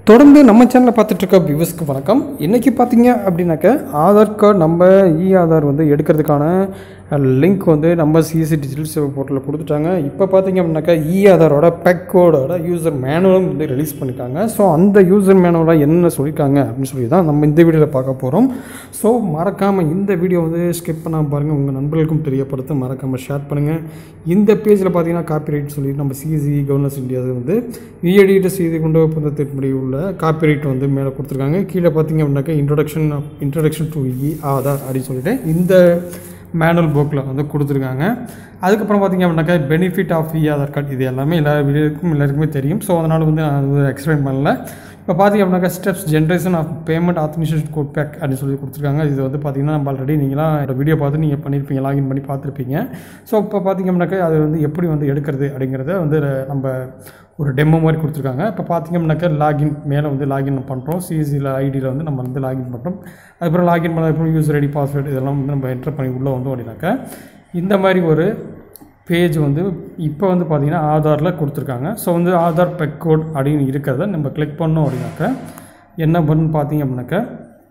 தொடர்ந்து நம்ம சேனலை பார்த்துட்டு இருக்க வியூவர்ஸ்க்கு வணக்கம் இன்றைக்கி பார்த்தீங்க அப்படின்னாக்க ஆதார் கார்டு நம்ம இ ஆதார் வந்து எடுக்கிறதுக்கான லிங்க் வந்து நம்ம சிஎஸ்சி டிஜிட்டல் சேவை போர்ட்டலில் கொடுத்துட்டாங்க இப்போ பார்த்தீங்க அப்படின்னாக்கா இ ஆதாரோட பெக் கோடோட யூசர் மேனுவலும் வந்து ரிலீஸ் பண்ணியிருக்காங்க ஸோ அந்த யூசர் மேனுவலாக என்ன சொல்லியிருக்காங்க அப்படின்னு சொல்லி தான் நம்ம இந்த வீடியோவில் பார்க்க போகிறோம் ஸோ மறக்காமல் இந்த வீடியோ வந்து ஸ்கிப் பண்ணாமல் பாருங்கள் உங்கள் நண்பர்களுக்கும் தெரியப்படுத்த மறக்காமல் ஷேர் பண்ணுங்கள் இந்த பேஜில் பார்த்தீங்கன்னா காப்பிரைட் சொல்லி நம்ம சிஎஸ்சி கவர்னன்ஸ் இந்தியா வந்து விஎடிட்டு செய்து கொண்டு ஒப்பந்தத்தின்படி உள்ள காப்பிரைட் வந்து மேலே கொடுத்துருக்காங்க கீழே பார்த்தீங்க அப்படின்னாக்கா introduction introduction to E Aadhaar அப்படின்னு சொல்லிட்டு இந்த மேனுவல் புக்கில் வந்து கொடுத்துருக்காங்க அதுக்கப்புறம் பார்த்தீங்க அப்படின்னாக்கா benefit of E Aadhaar card இது எல்லாமே எல்லா வீடியோக்கும் எல்லாருக்குமே தெரியும் ஸோ அதனால் வந்து நான் அது எக்ஸ்பிளைன் பண்ணல இப்போ பார்த்தீங்க அப்படின்னாக்கா steps generation of payment authentication code back அப்படின்னு சொல்லி கொடுத்துருக்காங்க இது வந்து பார்த்தீங்கன்னா நம்ம ஆல்ரெடி நீங்களாம் இந்த வீடியோ பார்த்து நீங்கள் பண்ணியிருப்பீங்க லாகின் பண்ணி பார்த்துருப்பீங்க ஸோ இப்போ பார்த்தீங்க அப்படின்னாக்கா அது வந்து எப்படி வந்து எடுக்கிறது அப்படிங்கிறத வந்து நம்ம ஒரு டெமோ மாதிரி கொடுத்துருக்காங்க இப்போ பார்த்தீங்க அப்படின்னாக்கா லாகின் மேலே வந்து லாகின் பண்ணுறோம் சிஎஸ்சியில் ஐடியில் வந்து நம்ம வந்து லாகின் பண்ணுறோம் அதுக்கப்புறம் லாகின் பண்ணதுக்கப்புறம் யூசர் ஐடி பாஸ்வேர்டு இதெல்லாம் வந்து நம்ம என்டர் பண்ணி உள்ளே வந்து அப்படின்னாக்கா இந்த மாதிரி ஒரு பேஜ் வந்து இப்போ வந்து பார்த்திங்கன்னா ஆதாரில் கொடுத்துருக்காங்க ஸோ வந்து ஆதார் பெக் கோட் அப்படின்னு இருக்கிறத நம்ம கிளிக் பண்ணோம் அப்படின்னாக்கா என்ன பண்ணு பார்த்தீங்க அப்படின்னாக்கா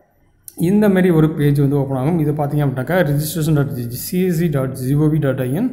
இந்த மாதிரி ஒரு பேஜ் வந்து ஓப்பன் ஆகும் இது பார்த்தீங்க அப்படின்னாக்கா registration dot CSC dot GOV dot IN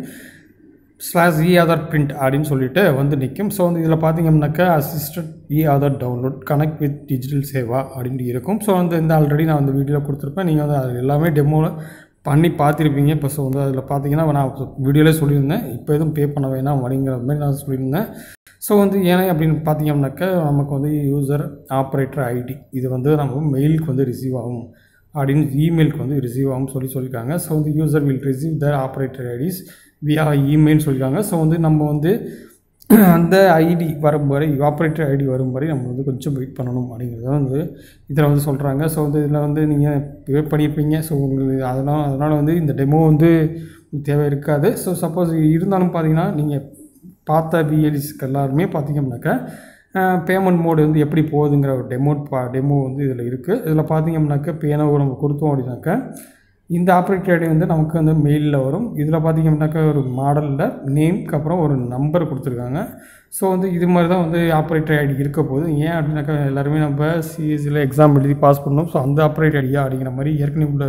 slash E Aadhaar print அப்படின்னு சொல்லிட்டு வந்து நிற்கும் ஸோ வந்து இதில் பார்த்தீங்க அப்படின்னாக்கா assisted E Aadhaar download connect with digital Seva அப்படின்ட்டு இருக்கும் ஸோ வந்து இந்த ஆல்ரெடி நான் வந்து வீடியோவில் கொடுத்துருப்பேன் நீங்கள் வந்து அது எல்லாமே டெமோவில் பண்ணி பார்த்துருப்பீங்க இப்போ ஸோ வந்து அதில் பார்த்தீங்கன்னா நான் வீடியோவில் சொல்லியிருந்தேன் இப்போ எதுவும் பே பண்ண வேணாம் அப்படிங்கிற மாதிரி நான் சொல்லியிருந்தேன் ஸோ வந்து ஏன்னா அப்படின்னு பார்த்தீங்க அப்படின்னாக்கா நமக்கு வந்து யூசர் ஆப்ரேட்டர் ஐடி இது வந்து நம்ம மெயிலுக்கு வந்து ரிசீவ் ஆகும் அப்படின்னு இமெயிலுக்கு வந்து ரிசீவ் ஆகும் சொல்லி சொல்லியிருக்காங்க ஸோ வந்து user will receive the operator IDs via email சொல்லியிருக்காங்க ஸோ வந்து நம்ம வந்து அந்த ஐடி வரும் வரை ஆப்ரேட்டர் ஐடி வரும் வரை நம்ம வந்து கொஞ்சம் வெயிட் பண்ணணும் அப்படிங்கிறத வந்து இதில் வந்து சொல்கிறாங்க ஸோ வந்து இதில் வந்து நீங்கள் பே பண்ணியிருப்பீங்க ஸோ உங்களுக்கு அதனால் அதனால் வந்து இந்த டெமோ வந்து தேவை இருக்காது ஸோ சப்போஸ் இருந்தாலும் பார்த்தீங்கன்னா நீங்கள் பார்த்த பிஎல்இஸ்க்கு எல்லாருமே பார்த்தீங்க அப்படின்னாக்கா பேமெண்ட் மோடு வந்து எப்படி போகுதுங்கிற ஒரு டெமோ பா டெமோ வந்து இதில் இருக்குது இதில் பார்த்தீங்க அப்படின்னாக்கா பேனோ நம்ம கொடுத்தோம் அப்படின்னாக்கா இந்த ஆப்ரேட்டர் ஐடி வந்து நமக்கு வந்து மெயிலில் வரும் இதில் பார்த்திங்க அப்படின்னாக்கா ஒரு மாடலில் நேம்க்கு அப்புறம் ஒரு நம்பர் கொடுத்துருக்காங்க ஸோ வந்து இது மாதிரி தான் வந்து ஆப்ரேட்டர் ஐடி இருக்க போகுது ஏன் அப்படின்னாக்கா எல்லாருமே நம்ம சிஎஸ்சியில் எக்ஸாம் எழுதி பாஸ் பண்ணோம் ஸோ அந்த ஆப்ரேட்டர் ஐடியா அப்படிங்கிற மாதிரி ஏற்கனவே உள்ள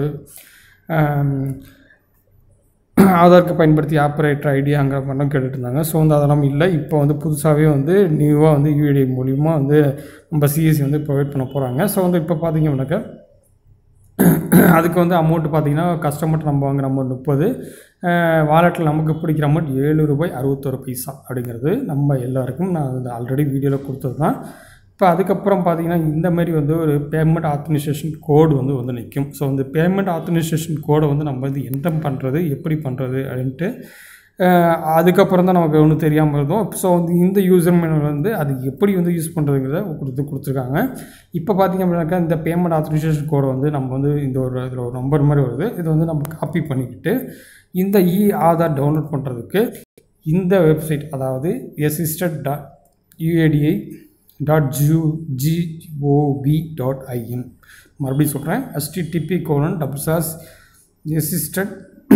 ஆதாருக்கு பயன்படுத்தி ஆப்ரேட்டர் ஐடியாங்கிற மாதிரிலாம் கேட்டுட்டு இருந்தாங்க ஸோ வந்து அதெல்லாம் இல்லை இப்போ வந்து புதுசாகவே வந்து நியூவாக வந்து யூஐடி மூலிமா வந்து நம்ம சிஎஸ்சி வந்து ப்ரொவைட் பண்ண போகிறாங்க ஸோ வந்து இப்போ பார்த்தீங்க அப்படின்னாக்கா அதுக்கு வந்து அமௌண்ட்டு பார்த்தீங்கன்னா கஸ்டமர்கிட்ட நம்ம வாங்குற அமௌண்ட் முப்பது வாலெட்டில் நமக்கு பிடிக்கிற அமௌண்ட் ஏழு ரூபாய் அறுபத்தொரு பைசா அப்படிங்கிறது நம்ம எல்லாருக்கும் நான் வந்து ஆல்ரெடி வீடியோவில் கொடுத்தது தான் இப்போ அதுக்கப்புறம் பார்த்தீங்கன்னா இந்த மாதிரி வந்து ஒரு பேமெண்ட் ஆத்தனைசேஷன் கோடு வந்து வந்து நிற்கும் ஸோ இந்த பேமெண்ட் ஆத்தனைசேஷன் கோடை வந்து நம்ம வந்து எந்த பண்ணுறது எப்படி பண்ணுறது அப்படின்ட்டு அதுக்கப்புறம் தான் நமக்கு ஒன்றும் தெரியாமல் இருந்தோம் ஸோ வந்து இந்த யூசர் மேனுவல் வந்து அது எப்படி வந்து யூஸ் பண்ணுறதுங்கிறத கொடுத்து கொடுத்துருக்காங்க இப்போ பார்த்திங்க அப்படின்னாக்கா இந்த பேமெண்ட் ஆத்தரைசேஷன் கோடை வந்து நம்ம வந்து இந்த ஒரு இதில் ஒரு நம்பர் மாதிரி வருது இது வந்து நம்ம காப்பி பண்ணிக்கிட்டு இந்த இ ஆதார் டவுன்லோட் பண்ணுறதுக்கு இந்த வெப்சைட் அதாவது எசிஸ்டட் டாட் யூஏடிஐ டாட் ஜியூ ஜிஓவி டாட் ஐஎன் மறுபடியும் சொல்கிறேன் எஸ்டிடிபி கோலன் டபுள் சாஸ் assisted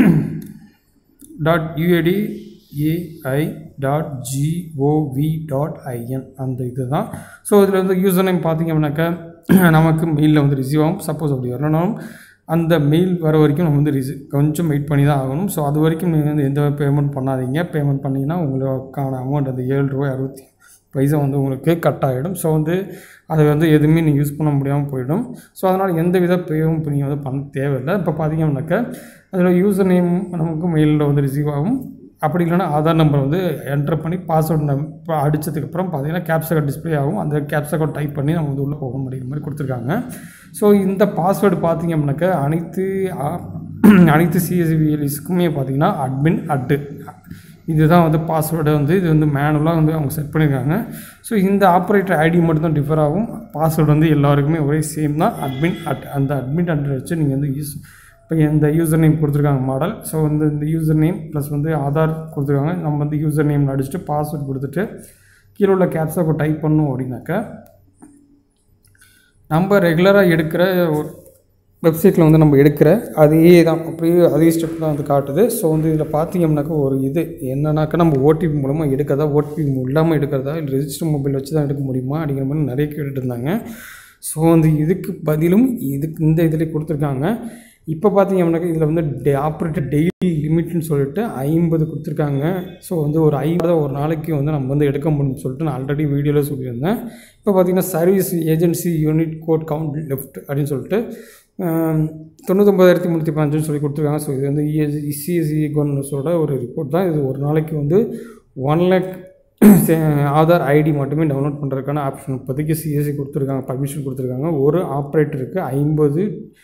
dot UIDAI dot GOV dot IN அந்த இது தான் ஸோ இதில் வந்து யூசர் நேம் பார்த்திங்க அப்படின்னாக்கா நமக்கு மெயிலில் வந்து ரிசீவ் ஆகும் சப்போஸ் அப்படி வரலனாலும் அந்த மெயில் வர வரைக்கும் நம்ம வந்து ரிசீவ் கொஞ்சம் வெயிட் பண்ணி தான் ஆகணும் ஸோ அது வரைக்கும் நீங்கள் வந்து எந்த பேமெண்ட் பண்ணாதீங்க பேமெண்ட் பண்ணிங்கன்னா உங்களுக்கான அமௌண்ட் அந்த ஏழு ரூபாய் அறுபத்தி பைசா வந்து உங்களுக்கு கட் ஆகிடும் ஸோ வந்து அதை வந்து எதுவுமே நீங்கள் யூஸ் பண்ண முடியாமல் போயிடும் ஸோ அதனால் எந்த வித பேவும் இப்போ நீங்கள் வந்து பண்ண தேவையில்லை இப்போ பார்த்தீங்க அப்படின்னாக்கா அதில் யூசர் நேம் நமக்கு மெயிலில் வந்து ரிசீவ் ஆகும் அப்படி இல்லைனா ஆதார் நம்பர் வந்து என்டர் பண்ணி பாஸ்வேர்டு நம் அடித்ததுக்கப்புறம் பார்த்தீங்கன்னா கேப்சகட் டிஸ்பிளே ஆகும் அந்த கேப்சகட் டைப் பண்ணி நம்ம வந்து உள்ளே போக முடியுற மாதிரி கொடுத்துருக்காங்க ஸோ இந்த பாஸ்வேர்டு பார்த்தீங்க அப்படின்னாக்கா அனைத்து அனைத்து சிஎஸ்பிஎல்இஸ்க்குமே பார்த்தீங்கன்னா அட்மின் அட்டு இதுதான் வந்து பாஸ்வேர்டு வந்து இது வந்து மேனுவலாக வந்து அவங்க செட் பண்ணியிருக்காங்க ஸோ இந்த ஆப்ரேட்டர் ஐடி மட்டும் தான் டிஃபர் ஆகும் பாஸ்வேர்டு வந்து எல்லாருக்குமே ஒரே சேம் தான் அட்மின் அட் அந்த அட்மின் அட் வச்சு நீங்கள் வந்து யூஸ் இப்போ இந்த யூசர் நேம் கொடுத்துருக்காங்க மாடல் ஸோ வந்து இந்த யூசர் நேம் ப்ளஸ் வந்து ஆதார் கொடுத்துருக்காங்க நம்ம வந்து யூசர் நேம் அடிச்சுட்டு பாஸ்வேர்ட் கொடுத்துட்டு கீழே உள்ள கேப்ஸாக டைப் பண்ணோம் அப்படின்னாக்கா நம்ம ரெகுலராக எடுக்கிற வெப்சைட்டில் வந்து நம்ம எடுக்கிற அதே தான் அப்படியே அதே ஸ்டெப் தான் வந்து காட்டுது ஸோ வந்து இதில் பார்த்தீங்கன்னாக்கா ஒரு இது என்னன்னாக்கா நம்ம ஓடிபி மூலமாக எடுக்கிறதா ஓடிபி இல்லாமல் எடுக்கிறதா இல்லை ரெஜிஸ்டர் மொபைல் வச்சு தான் எடுக்க முடியுமா அப்படிங்கிற மாதிரி நிறைய கேட்டுட்டு இருந்தாங்க ஸோ வந்து இதுக்கு பதிலும் இதுக்கு இந்த இதில் கொடுத்துருக்காங்க இப்போ பார்த்தீங்கன்னாக்கா இதில் வந்து டே ஆப்ரேட்டர் டெய்லி லிமிட்னு சொல்லிட்டு ஐம்பது கொடுத்துருக்காங்க ஸோ வந்து ஒரு ஐம்பது ஒரு நாளைக்கு வந்து நம்ம வந்து எடுக்க முடியும்னு சொல்லிட்டு நான் ஆல்ரெடி வீடியோவில் சொல்லியிருந்தேன் இப்போ பார்த்தீங்கன்னா service agency unit code count left அப்படின்னு சொல்லிட்டு ஆம், தொண்ணூத்தொம்பதாயிரத்தி முந்நூற்றி பதினஞ்சுன்னு சொல்லி கொடுத்துருக்காங்க ஸோ இது வந்து இஎஸ்சி சிஎஸ்சி கவர்னர்ஸோட ஒரு ரிப்போர்ட் தான் இது ஒரு நாளைக்கு வந்து ஒன் லேக் ஆதார் ஐடி மட்டுமே டவுன்லோட் பண்ணுறதுக்கான ஆப்ஷன் இப்போதைக்கு சிஎஸ்சி கொடுத்துருக்காங்க பர்மிஷன் கொடுத்துருக்காங்க ஒரு ஆப்ரேட்டருக்கு ஐம்பது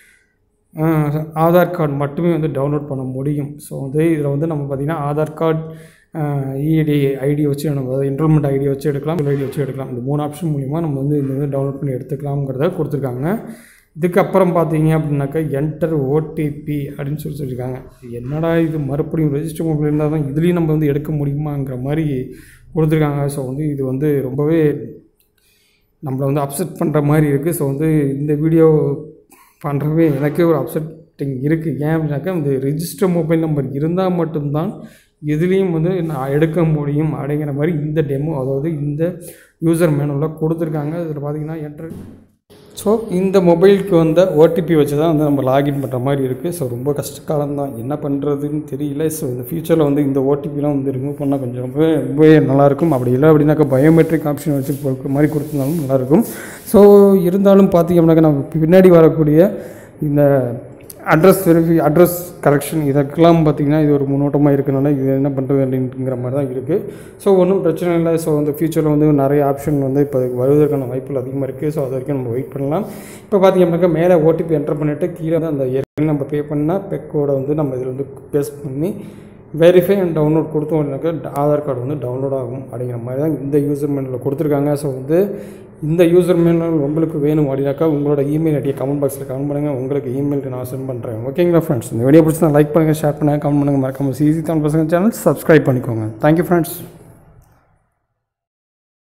ஆதார் கார்டு மட்டுமே வந்து டவுன்லோட் பண்ண முடியும் ஸோ வந்து இதில் வந்து நம்ம பார்த்திங்கன்னா ஆதார் கார்டு இடி ஐடி வச்சு நம்ம அதாவது என்ரோல்மெண்ட் ஐடி வச்சு எடுக்கலாம் ஐடி வச்சு எடுக்கலாம் இந்த மூணு ஆப்ஷன் மூலிமா நம்ம வந்து இந்த வந்து டவுன்லோட் பண்ணி எடுத்துக்கலாம்ங்கிறத கொடுத்துருக்காங்க இதுக்கப்புறம் பார்த்தீங்க அப்படின்னாக்கா என்டர் ஓடிபி அப்படின்னு சொல்லி சொல்லியிருக்காங்க என்னடா இது மறுபடியும் ரெஜிஸ்டர் மொபைல் இருந்தால் தான் இதுலேயும் நம்ம வந்து எடுக்க முடியுமாங்கிற மாதிரி கொடுத்துருக்காங்க ஸோ வந்து இது வந்து ரொம்பவே நம்மளை வந்து அப்செட் பண்ணுற மாதிரி இருக்குது ஸோ வந்து இந்த வீடியோ பண்ணுறவே எனக்கே ஒரு அப்செட்டிங் இருக்குது ஏன் அப்படின்னாக்கா இந்த ரெஜிஸ்டர் மொபைல் நம்பர் இருந்தால் மட்டும்தான் எதுலேயும் வந்து நான் எடுக்க முடியும் அப்படிங்கிற மாதிரி இந்த டெமோ அதாவது இந்த யூசர் மேனுவலில் கொடுத்துருக்காங்க இதில் பார்த்தீங்கன்னா என்ட்ரு ஸோ இந்த மொபைலுக்கு வந்த ஓடிபி வச்சு தான் வந்து நம்ம லாகின் பண்ணுற மாதிரி இருக்குது ஸோ ரொம்ப கஷ்டகாலம் தான் என்ன பண்ணுறதுன்னு தெரியல ஸோ இந்த ஃபியூச்சரில் வந்து இந்த ஓடிபிலாம் வந்து ரிமூவ் பண்ணால் கொஞ்சம் ரொம்பவே ரொம்பவே நல்லாயிருக்கும் அப்படி இல்லை அப்படின்னாக்கா பயோமெட்ரிக் ஆப்ஷன் வச்சு கொடுக்குற மாதிரி கொடுத்துருந்தாலும் நல்லாயிருக்கும் ஸோ இருந்தாலும் பார்த்தீங்கன்னாக்கா நம்ம பின்னாடி வரக்கூடிய இந்த அட்ரஸ் வெரிஃபி அட்ரஸ் கரெக்ஷன் இதற்கெல்லாம் பார்த்திங்கன்னா இது ஒரு முன்னோட்டமாக இருக்கனால இது என்ன பண்ணுறது அப்படிங்கிற மாதிரி தான் இருக்குது ஸோ ஒன்றும் பிரச்சனை இல்லை ஸோ இந்த ஃபியூச்சரில் வந்து நிறைய ஆப்ஷன் வந்து இப்போ வருவதற்கான வாய்ப்புகள் அதிகமாக இருக்குது ஸோ அது வரைக்கும் நம்ம வெயிட் பண்ணலாம் இப்போ பார்த்தீங்கன்னாக்கா மேலே ஓடிபி என்டர் பண்ணிவிட்டு கீழே வந்து அந்த ஏற்கனவே நம்ம பே பண்ணால் பெக்கோட வந்து நம்ம இதில் வந்து பேஸ்ட் பண்ணி வெரிஃபை அண்ட் டவுன்லோட் கொடுத்தோம் அப்படின்னாக்கா ஆதார் கார்டு வந்து டவுன்லோட் ஆகும் அப்படிங்கிற மாதிரி தான் இந்த யூசர் மேனில் கொடுத்துருக்காங்க ஸோ வந்து இந்த யூசர் மேனுவல் உங்களுக்கு வேணும் அப்படின்னாக்கா உங்களோட இமெயில் ஐடியை கமெண்ட் பாக்ஸில் கமெண்ட் பண்ணுங்கள் உங்களுக்கு இமெயிலுக்கு நான் சென்ட் பண்ணுறேன் ஓகேங்களா ஃப்ரெண்ட்ஸ் இந்த வீடியோ பிடிச்சா லைக் பண்ணுங்கள் ஷேர் பண்ணுங்கள் கமெண்ட் பண்ணுங்கள் மறக்காமல் சிசி தமிழ் பசங்க சேனல் சப்ஸ்கிரைப் பண்ணிக்கோங்க தேங்க்யூ ஃப்ரெண்ட்ஸ்